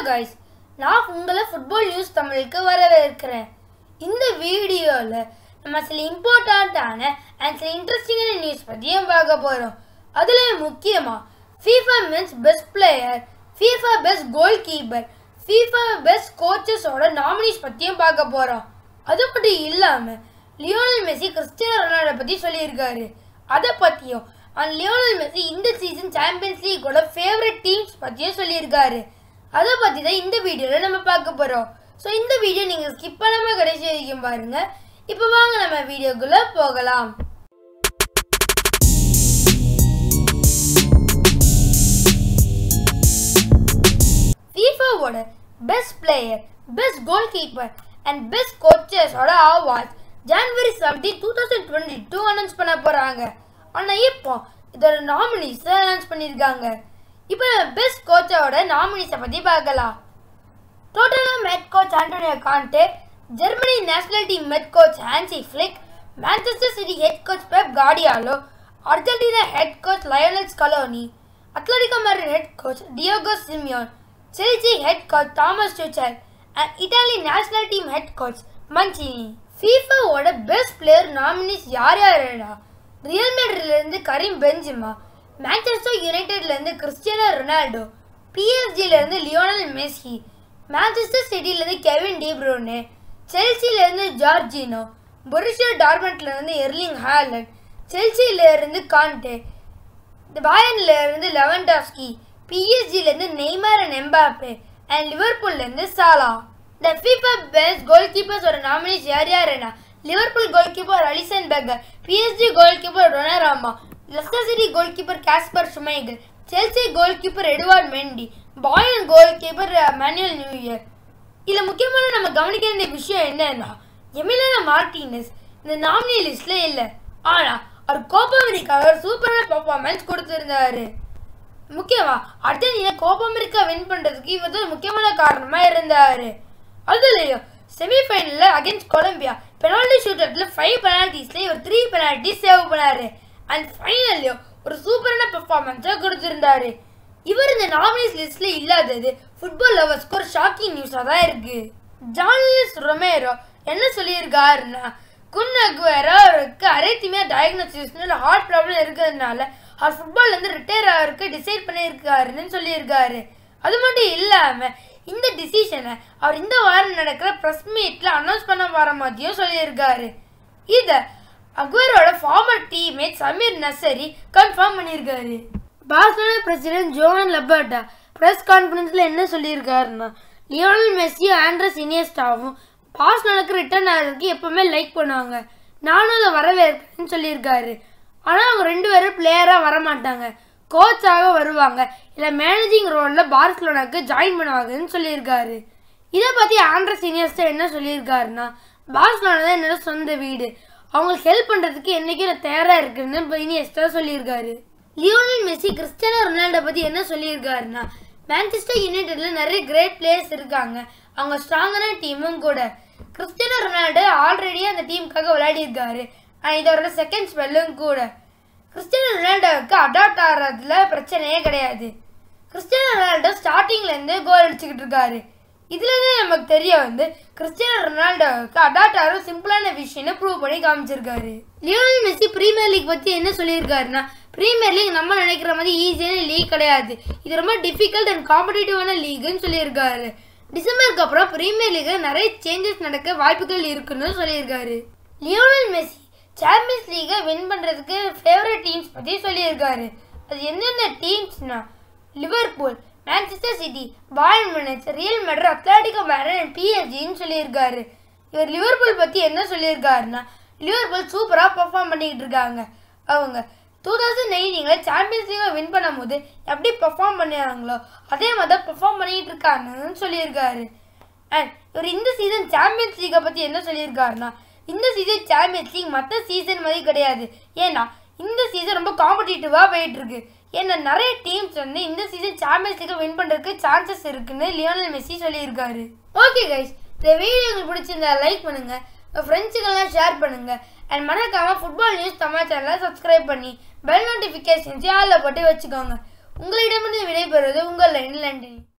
guys நான் உங்களை football news தமிழுக்கு வரவேற்கிறேன் இந்த வீடியோவில் நம்ம சில இம்பார்ட்டண்ட்டான அண்ட் சில இன்ட்ரெஸ்டிங்கான நியூஸ் பற்றியும் பார்க்க போகிறோம் அதில் முக்கியமாக FIFA men's best player FIFA best goalkeeper FIFA best கோச்சஸோட நாமினிஸ் பற்றியும் பார்க்க போகிறோம் அது மட்டும் இல்லாமல் லியோனல் மெஸ்ஸி கிறிஸ்டியானோ ரொனால்டோ பற்றி சொல்லியிருக்காரு அதை பற்றியும் அண்ட் லியோனல் மெஸ்ஸி இந்த சீசன் சாம்பியன்ஸ் லீக்கோட ஃபேவரட் டீம்ஸ் பற்றியும் சொல்லியிருக்காரு அதை பற்றி தான் இந்த வீடியோவில் நம்ம பார்க்க போகிறோம் ஸோ இந்த வீடியோ நீங்கள் ஸ்கிப் பண்ணாமல் கடைசி வரைக்கும் பாருங்கள் இப்போ வாங்க நம்ம வீடியோக்குள்ளே போகலாம் ஃபீஃபாவோட best player best goalkeeper and best கோச்சஸோட அவார்ட்ஸ் ஜனவரி seventeen two thousand twenty two announce பண்ண போகிறாங்க ஆனால் இப்போ இதோட நாமினிஸை அனௌன்ஸ் பண்ணியிருக்காங்க இப்போ நம்ம பெஸ்ட் கோச்சோட நாமினிஸை பற்றி பார்க்கலாம் Tottenham head coach Antonio Conte Germany national team head coach Hansi Flick Manchester City head coach Pep Guardiola Argentina head coach Lionel Scaloni Atletico Madrid head coach Diego Simeone Chelsea head coach Thomas Tuchel and Italy national team head coach Mancini ஃபீஃபாவோட best player nominees யார் யாருன்னா Real மேட்ரிட்லேருந்து Karim Benzema Manchester யுனைடெட்லேருந்து Cristiano Ronaldo பிஎஸ்ஜிலேருந்து Lionel Messi Manchester சிட்டிலேருந்து Kevin De Bruyne செல்சியிலேருந்து Jorginho Borussia டார்மெண்ட்லேருந்து Erling Haaland செல்சியிலேருந்து Kante பாயன்ல இருந்து லெவன்டாஸ்கி பிஎஸ்ஜிலேருந்து நெய்மார் அண்ட் எம்பாப்பே அண்ட் லிவர்பூல்லேருந்து சாலா இந்த ஃபீஃபா பெஸ்ட் கோல் கீப்பர்ஸோட நாமினிஸ் யார் யாருன்னா Liverpool goalkeeper Alisson Becker PSG goalkeeper Donnarumma Leicester City goalkeeper Kasper Schmeichel Chelsea goalkeeper Edouard Mendy Bayern goalkeeper Manuel Neuer இதில் முக்கியமான நம்ம கவனிக்க வேண்டிய விஷயம் என்னன்னா எமிலியனா மார்டினஸ் இந்த நாமினி லிஸ்ட்ல இல்லை ஆனால் அவர் கோப்பா அமெரிக்காவை ஒரு சூப்பரான பர்ஃபார்மன்ஸ் கொடுத்துருந்தாரு முக்கியமா அர்ஜென்டினா கோப்பா அமெரிக்கா வின் பண்றதுக்கு இவர் தான் முக்கியமான காரணமா இருந்தாரு அதுலயும் செமிஃபைனல்ல அகைன்ஸ்ட் கொலம்பியா பெனால்டி ஷூட்டர்ல ஃபைவ் பெனால்டிஸ்ல இவர் த்ரீ பெனால்டி சேவ் பண்ணாரு அண்ட் ஃபைனல்லையும் ஒரு சூப்பரான பெர்ஃபார்மன்ஸை கொடுத்திருந்தாரு இவர் இந்த நாமினிஸ் லிஸ்ட்ல இல்லாதது ஃபுட்பால் லவர்ஸ்க்கு ஒரு ஷாக்கிங் நியூஸாக தான் இருக்கு ஜான்லிஸ் ரொமேரோ என்ன சொல்லியிருக்காருன்னா குன் அக்வேரோ அவருக்கு அரைத்திமியா டயக்னோசிஸ்னு ஹார்ட் ப்ராப்ளம் இருக்கிறதுனால அவர் ஃபுட்பால்லேருந்து ரிட்டையர் ஆகிறதுக்கு டிசைட் பண்ணியிருக்காருன்னு சொல்லியிருக்காரு அது மட்டும் இல்லாமல் இந்த டிசிஷனை அவர் இந்த வாரம் நடக்கிற ப்ரெஸ் மீட்டில் அனௌன்ஸ் பண்ண வர மாதிரியும் சொல்லியிருக்காரு இதை அக்வேரோட former teammate Samir Nasri confirm பண்ணியிருக்காரு Barcelona president Joan Laporta press கான்ஃபரன்ஸில் என்ன சொல்லியிருக்காருன்னா லியோனல் மெஸ்ஸியும் ஆண்ட்ரஸ் இனியஸ்டாவும் பார்சலோனுக்கு ரிட்டர்ன் ஆகிறதுக்கு எப்பவுமே லைக் பண்ணுவாங்க நானும் அதை வரவேற்கிறேன்னு சொல்லியிருக்காரு ஆனால் அவங்க ரெண்டு பேரும் பிளேயராக வரமாட்டாங்க கோச்சாக வருவாங்க இல்லை மேனேஜிங் ரோலில் பார்சலோனாக்கு ஜாயின் பண்ணுவாங்கன்னு சொல்லியிருக்காரு இதை பற்றி ஆண்ட்ரஸ் இனியஸ்டா என்ன சொல்லியிருக்காருன்னா பார்சலோனா தான் என்னோட சொந்த வீடு அவங்களுக்கு ஹெல்ப் பண்ணுறதுக்கு என்றைக்கும் நான் தயாராக இருக்குன்னு இனியஸ்டா சொல்லியிருக்காரு லியோனல் மெஸ்ஸி கிறிஸ்டியானோ ரொனால்டோ பற்றி என்ன சொல்லியிருக்காருன்னா மான்செஸ்டர் யுனைடெட்ல நிறைய கிரேட் பிளேயர்ஸ் இருக்காங்க அவங்க ஸ்ட்ராங்கான டீமும் கூட கிறிஸ்டியானோ ரொனால்டோ ஆல்ரெடி அந்த டீமுக்காக விளையாடியிருக்காரு இதோட செகண்ட் ஸ்பெல்லும் கூட கிறிஸ்டியானோ ரொனால்டோவுக்கு அடாப்ட் ஆகிறதுல பிரச்சனையே கிடையாது கிறிஸ்டியானோ ரொனால்டோ ஸ்டார்டிங்லேருந்து கோல் அடிச்சுக்கிட்டு இருக்காரு இதுலேருந்து நமக்கு தெரிய வந்து கிறிஸ்டியானோ ரொனால்டோவுக்கு அடாப்ட் ஆகிற சிம்பிளான விஷயம்னு ப்ரூவ் பண்ணி காமிச்சிருக்காரு லியோனல் மெஸ்ஸி பிரீமியர் லீக் பற்றி என்ன சொல்லியிருக்காருன்னா பிரீமியர் லீக் நம்ம நினைக்கிற மாதிரி ஈஸியான லீக் கிடையாது இது ரொம்ப டிஃபிகல்ட் அண்ட் காம்படிட்டிவான லீக்னு சொல்லியிருக்காரு டிசம்பருக்கு அப்புறம் பிரீமியர் லீக்ல நிறைய சேஞ்சஸ் நடக்க வாய்ப்புகள் இருக்குன்னு சொல்லியிருக்காரு லியோனல் மெஸ்ஸி சாம்பியன்ஸ் லீகை வின் பண்ணுறதுக்கு ஃபேவரட் டீம்ஸ் பற்றி சொல்லியிருக்காரு அது என்னென்ன டீம்ஸ்னா Liverpool Manchester City Bayern Munich Real Madrid Atletico Madrid பிஎஸ்ஜின்னு சொல்லியிருக்காரு இவர் லிவர்பூல் பற்றி என்ன சொல்லியிருக்காருன்னா லிவர்பூல் சூப்பராக பெர்ஃபார்ம் பண்ணிக்கிட்டு இருக்காங்க அவங்க டூ தௌசண்ட் நைன்டீனில் சாம்பியன்ஸ் லீகை வின் பண்ணும்போது எப்படி பெர்ஃபார்ம் பண்ணாங்களோ அதே மாதிரி தான் பெர்ஃபார்ம் பண்ணிக்கிட்டு இருக்காங்கன்னு சொல்லியிருக்காரு அண்ட் இவர் இந்த சீசன் சாம்பியன்ஸ் லீகை பற்றி என்ன சொல்லியிருக்காருன்னா இந்த சீசன் சாம்பியன்ஸ் லீக் மற்ற சீசன் மாதிரி கிடையாது ஏன்னா இந்த சீசன் ரொம்ப காம்படிட்டிவாக போயிட்டு இருக்கு ஏன்னா நிறைய டீம்ஸ் வந்து இந்த சீசன் சாம்பியன்ஸ் லீக்கை வின் பண்ணுறதுக்கு சான்சஸ் இருக்குன்னு லியோனல் மெஸ்ஸி சொல்லியிருக்காரு ஓகே கைஸ் இந்த வீடியோ உங்களுக்கு பிடிச்சிருந்தா லைக் பண்ணுங்க உங்கள் ஃப்ரெண்ட்ஸுக்கெல்லாம் ஷேர் பண்ணுங்க அண்ட் மறக்காம ஃபுட்பால் நியூஸ் தமிழ் சேனலை சப்ஸ்கிரைப் பண்ணி பெல் நோட்டிஃபிகேஷன்ஸையும் ஆளில் போட்டு வச்சுக்கோங்க உங்களிடமிருந்து விடைபெறுவது உங்கள் லண்டன்